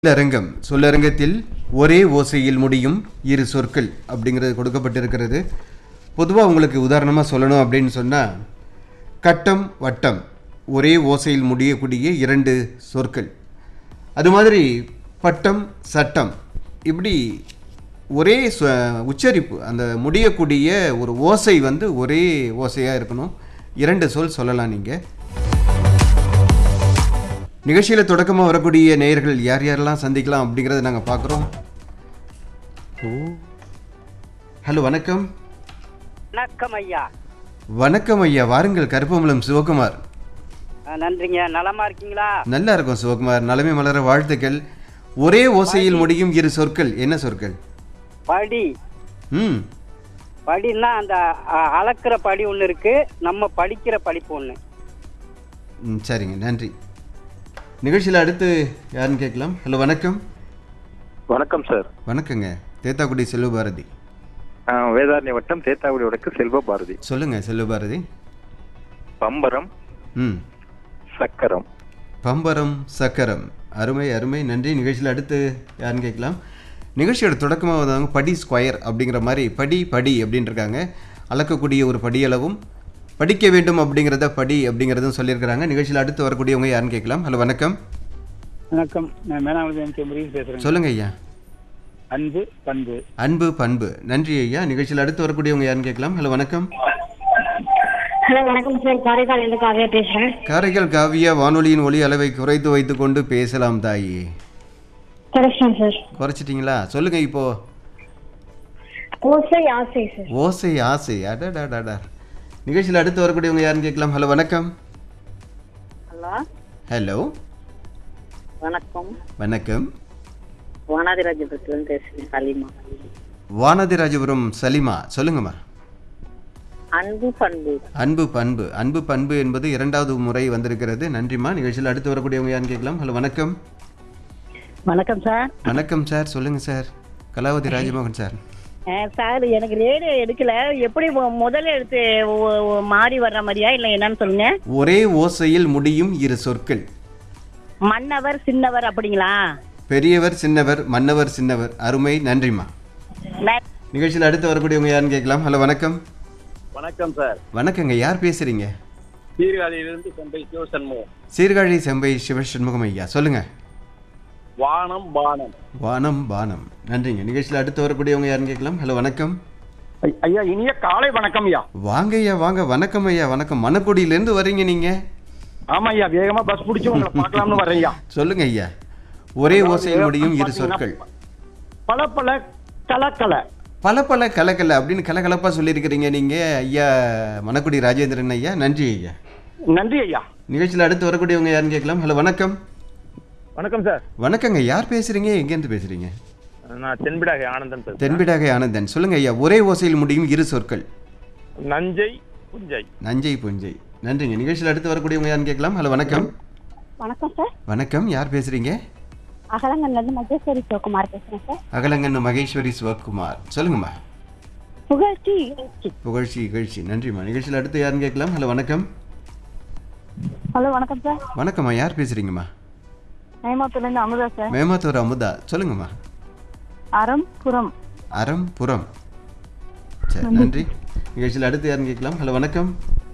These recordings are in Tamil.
சொல்லரங்கம் சொல்லரங்கத்தில் ஒரே ஓசையில் முடியும் இரு சொற்கள் அப்படிங்கிறது கொடுக்கப்பட்டிருக்கிறது பொதுவாக உங்களுக்கு உதாரணமாக சொல்லணும் அப்படின்னு சொன்னால் கட்டம் வட்டம் ஒரே ஓசையில் முடியக்கூடிய இரண்டு சொற்கள் அது மாதிரி பட்டம் சட்டம் இப்படி ஒரே சொ- உச்சரிப்பு அந்த முடியக்கூடிய ஒரு ஓசை வந்து ஒரே ஓசையாக இருக்கணும் இரண்டு சொல் சொல்லலாம் நீங்கள் நிகழ்ச்சியில் தொடக்கமாக வரக்கூடிய நேயர்கள் யார் யாரெல்லாம் சந்திக்கலாம் அப்படிங்கிறத நாங்கள் பார்க்குறோம் ஓ ஹலோ வணக்கம் வணக்கம் ஐயா வணக்கம் ஐயா வாருங்கள் கருப்பமலம் சிவகுமார் ஆ, நன்றிங்க நலமா இருக்கீங்களா நல்லா இருக்கும் சிவகுமார் நலமே மலர வாழ்த்துக்கள் ஒரே ஓசையில் முடியும் இரு சொற்கள் என்ன சொற்கள் படி ம் படின்னா அந்த அ, அளக்குற படி ஒன்று இருக்கு நம்ம படிக்கிற படிப்பு ஒன்று ம், சரிங்க நன்றி நிகழ்ச்சியில் அடுத்து யாருன்னு கேட்கலாம் ஹலோ வணக்கம் வணக்கம் சார் வணக்கங்க தேத்தாக்குடி செல்வபாரதி ஆ, வேதாரண்ய வட்டம் தேத்தாக்குடி வடக்கு செல்வ பாரதி சொல்லுங்கள் செல்வபாரதி பம்பரம் ம் சக்கரம் பம்பரம் சக்கரம் அருமை அருமை நன்றி நிகழ்ச்சியில் அடுத்து யாருன்னு கேட்கலாம் நிகழ்ச்சியோட தொடக்கமாக வந்தவங்க படி ஸ்கொயர் அப்படிங்கிற மாதிரி படி படி அப்படின்னு இருக்காங்க அளக்கக்கூடிய ஒரு படியளவும் படிக்க வேண்டும் அப்படிங்கிறத படி அப்படிங்கிறதும் சொல்லியிருக்கிறாங்க நிகழ்ச்சியில் அடுத்து வரக்கூடியவங்க யாருன்னு கேட்கலாம் ஹலோ வணக்கம் வணக்கம் நான் மேனாவதி எம் கே முருகன் பேசுறேன் சொல்லுங்க ஐயா அன்பு பண்பு அன்பு பண்பு நன்றி ஐயா நிகழ்ச்சியில் அடுத்து வரக்கூடியவங்க யாருன்னு கேட்கலாம் ஹலோ வணக்கம் ஹலோ வணக்கம் சார் காரைக்கால் இருந்து காவியா பேசுறேன் காரைக்கால் காவியா வானொலியின் ஒலி அளவை குறைத்து வைத்துக்கொண்டு பேசலாம் தாயி கரெக்ஷன் சார் குறைச்சிட்டிங்களா சொல்லுங்க இப்போ ஓசை ஆசை சார் ஓசை ஆசை அடடாடாடா நிகழ்ச்சியில் அடுத்து வரக்கூடியவங்க யாருன்னு கேட்கலாம் ஹலோ வணக்கம் ஹலோ ஹலோ வணக்கம் வணக்கம் வானாதிராஜபுரத்துலேருந்து பேசுகிறேன் சலீமா வானதிராஜபுரம் சலிமா சொல்லுங்கம்மா அன்பு பண்பு அன்பு பண்பு அன்பு பண்பு என்பது இரண்டாவது முறை வந்திருக்கிறது நன்றிம்மா நிகழ்ச்சியில் அடுத்து வரக்கூடியவங்க யாருன்னு கேட்கலாம் ஹலோ வணக்கம் வணக்கம் சார் வணக்கம் சார் சொல்லுங்க sir Kalavathi Rajamohan sir sir எனக்கு ரேடியோ எடுக்கல எப்படி மு- முதல்ல எடுத்து ஒ- ஒ- மாறி வர்ற மாதிரியா இல்லை என்னன்னு சொல்லுங்க ஒரே ஓசையில் முடியும் இரு சொற்கள் மன்னவர் சின்னவர் அப்படிங்களா பெரியவர் சின்னவர் மன்னவர் சின்னவர் அருமை நன்றிம்மா ந- நிகழ்ச்சியில் அடுத்து வரக்கூடியவங்க யாருன்னு கேட்கலாம் ஹலோ வணக்கம் வணக்கம் சார் வணக்கங்க யார் பேசுறீங்க சீர்காழியிலிருந்து செம்பை சிவசண்முகம் சீர்காழி செம்பை சிவசண்முகம் ஐயா சொல்லுங்க வானம் பானம் வானம் பானம் நன்றிங்க நிகழ்ச்சியில் அடுத்து வரக்கூடியவங்க யாருன்னு கேட்கலாம் ஹலோ வணக்கம் ஐயா இனிய காலை வணக்கம் ஐயா வாங்க ஐயா வாங்க வணக்கம் ஐயா வணக்கம் மணக்குடியிலேருந்து வர்றீங்க நீங்க ஆமா ஐயா வேகமா பஸ் பிடிச்சி உங்களை பார்க்கலாம்னு வரேன் ஐயா சொல்லுங்க ஐயா ஒரே ஓசையில் முடியும் இரு சொற்கள் பல பல கலக்கல பல பல கலக்கல அப்படின்னு கலகலப்பா சொல்லியிருக்கிறீங்க நீங்க ஐயா மணக்குடி ராஜேந்திரன் ஐயா நன்றி ஐயா நன்றி ஐயா நிகழ்ச்சியில் அடுத்து வரக்கூடியவங்க யாருன்னு கேட்கலாம் ஹலோ வணக்கம் வணக்கம் சார் வணக்கங்க யார் பேசுறீங்க எங்கேருந்து பேசுறீங்க நான் தென்பிடாக ஆனந்தன் பேசுறேன் தென்பிடாகை ஆனந்தன் சொல்லுங்க ஐயா ஒரே ஓசையில் முடியும் இரு சொற்கள் நஞ்சை புஞ்சை நஞ்சை புஞ்சை நன்றிங்க நிகழ்ச்சியில் அடுத்து வரக்கூடியவங்க யாருன்னு கேட்கலாம் ஹலோ வணக்கம் வணக்கம் சார் வணக்கம் யார் பேசுறீங்க அகலங்கள்ல இருந்து மகேஸ்வரி சிவகுமார் பேசுறேன் சார் அகலங்கன்னு மகேஸ்வரி சிவகுமார் சொல்லுங்கம்மா புகழ்ச்சி இகழ்ச்சி புகழ்ச்சி இகழ்ச்சி நன்றிம்மா நிகழ்ச்சியில் அடுத்து யாருன்னு கேட்கலாம் ஹலோ வணக்கம் ஹலோ வணக்கம் சார் வணக்கம்மா யார் பேசுறீங்கம்மா நேமத்துல இருந்து அமுதா சார் மேமாத்தூர் அமுதா சொல்லுங்கம்மா அறம் புறம் அறம் புறம் சரி நன்றி நிகழ்ச்சியில் அடுத்து யாருன்னு கேட்கலாம் ஹலோ வணக்கம்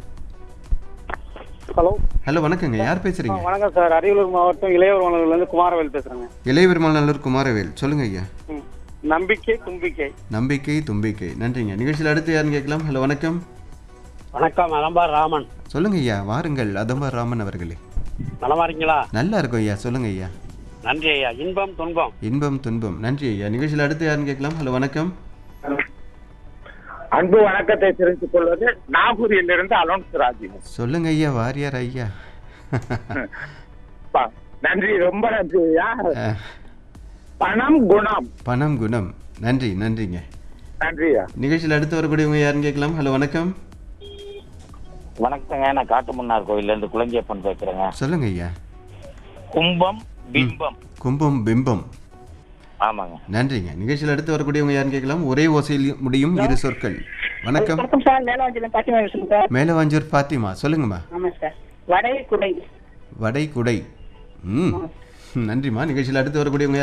ஹலோ ஹலோ வணக்கங்க யார் பேசுறீங்க வணக்கம் சார் அரியலூர் மாவட்டம் இளையவர் மாநகர்லேருந்து குமாரவேல் பேசுறேங்க இளையபெருமாள் நல்லூர் குமாரவேல் சொல்லுங்க ஐயா நம்பிக்கை தும்பிக்கை நம்பிக்கை தும்பிக்கை நன்றிங்க நிகழ்ச்சியில் அடுத்து யாருன்னு கேட்கலாம் ஹலோ வணக்கம் வணக்கம் அலம்பா ராமன் சொல்லுங்க ஐயா வாருங்கள் அதம்பா ராமன் அவர்களே நலமா இருக்கீங்களா நல்லா இருக்கும் ஐயா சொல்லுங்க ஐயா நன்றி ஐயா இன்பம் துன்பம் இன்பம் துன்பம் நன்றி ஐயா நிகழ்ச்சியில் அடுத்து யாருன்னு கேட்கலாம் ஹலோ வணக்கம் அன்பு வணக்கத்தை தெரிவித்துக் கொள்வது நாகூரிலிருந்து அலோன்ஸ் ராஜி சொல்லுங்க ஐயா வாரியார் ஐயா ப- நன்றி ரொம்ப நன்றி ஐயா அஹ், பணம் குணம் பணம் குணம் நன்றி நன்றிங்க நன்றி ஐயா நிகழ்ச்சியில் அடுத்து வரக்கூடியவங்க யாருன்னு கேட்கலாம் ஹலோ வணக்கம் வணக்கங்க நான் காட்டுமன்னார் கோயில்ல இருந்து குளஞ்சியப்பன் பேசுறேங்க சொல்லுங்க ஐயா கும்பம் பிம்பம் கும்பம் பிம்பம் ஆமாங்க நன்றிங்க நிகழ்ச்சியில் அடுத்து வரக்கூடியவங்க யாருன்னு கேட்கலாம் ஒரே ஓசையில் முடியும் இரு சொற்கள் வணக்கம் வணக்கம் சார் மேலாஞ்சில பாத்திமா பேசுறேன் சார் மேலவாஞ்சூர் பாத்திமா சொல்லுங்கம்மா ஆமாம் சார் வடை குடை வடை குடை ம் நன்றிம்மா நிகழ்ச்சியில் அடுத்து வரக்கூடியவங்க